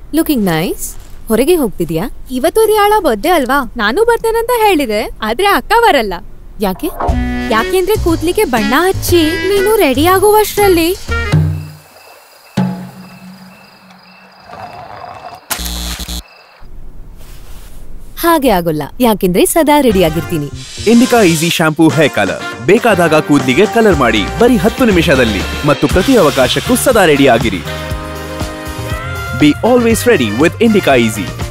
looking nice ಹೊರಗೆ ಹೋಗ್ತಿದ್ಯಾ ಇವತ್ತು ರಿಯಾಳ ಬರ್ಡೇ ಅಲ್ವಾ ನಾನು ಬರ್ತೇನಂತ ಹೇಳಿದೆ ಆದ್ರೆ ಅಕ್ಕ ಬರಲ್ಲ ಯಾಕೆ ಯಾಕೆಂದ್ರೆ ಕೂದ್ಲಿಗೆ ಬಣ್ಣ ಹಚ್ಚಿ ನೀನು ರೆಡಿ ಆಗುವಷ್ಟ್ರಲ್ಲಿ ಹಾಗೆ ಆಗೋಲ್ಲ ಯಾಕೆಂದ್ರೆ ಸದಾ ರೆಡಿ ಆಗಿರ್ತೀನಿ Indica easy shampoo hair colour ಬೇಕಾದಾಗ ಕೂದಲಿಗೆ ಕಲರ್ ಮಾಡಿ ಬರೀ ಹತ್ತು ನಿಮಿಷದಲ್ಲಿ ಮತ್ತು ಪ್ರತಿ ಅವಕಾಶಕ್ಕೂ ಸದಾ ರೆಡಿ ಆಗಿರಿ be always ready with Indica easy